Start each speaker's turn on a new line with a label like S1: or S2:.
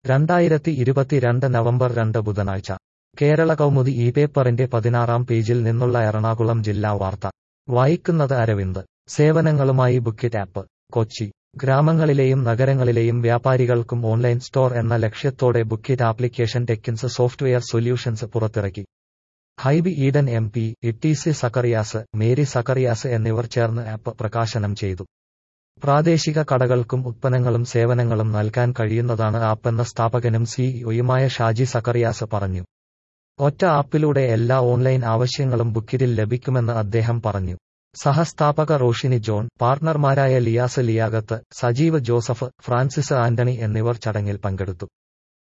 S1: രണ്ടായിരത്തി ഇരുപത്തിരണ്ട് നവംബർ രണ്ട് ബുധനാഴ്ച കേരള കൗമുദി ഈ പേപ്പറിന്റെ പതിനാറാം പേജിൽ നിന്നുള്ള എറണാകുളം ജില്ലാ വാർത്ത വായിക്കുന്നത് അരവിന്ദ് സേവനങ്ങളുമായി ബുക്കിറ്റ് ആപ്പ് കൊച്ചി ഗ്രാമങ്ങളിലെയും നഗരങ്ങളിലെയും വ്യാപാരികൾക്കും ഓൺലൈൻ സ്റ്റോർ എന്ന ലക്ഷ്യത്തോടെ Bookit application Techkins software solutions പുറത്തിറക്കി ഹൈബി ഈഡൻ എം പി ഇട്ടീസി സക്കറിയാസ് മേരി സക്കറിയാസ് എന്നിവർ ചേർന്ന് ആപ്പ് പ്രകാശനം ചെയ്തു പ്രാദേശിക കടകൾക്കും ഉത്പന്നങ്ങളും സേവനങ്ങളും നൽകാൻ കഴിയുന്നതാണ് ആപ്പെന്ന സ്ഥാപകനും സിഇഒയുമായ ഷാജി സക്കറിയാസ് പറഞ്ഞു ഒറ്റ ആപ്പിലൂടെ എല്ലാ ഓൺലൈൻ ആവശ്യങ്ങളും ബുക്കിറ്റിൽ ലഭിക്കുമെന്ന് അദ്ദേഹം പറഞ്ഞു സഹസ്ഥാപക റോഷിനി ജോൺ പാർട്ണർമാരായ ലിയാസ് ലിയാഗത്ത് സജീവ് ജോസഫ് ഫ്രാൻസിസ് ആന്റണി എന്നിവർ ചടങ്ങിൽ പങ്കെടുത്തു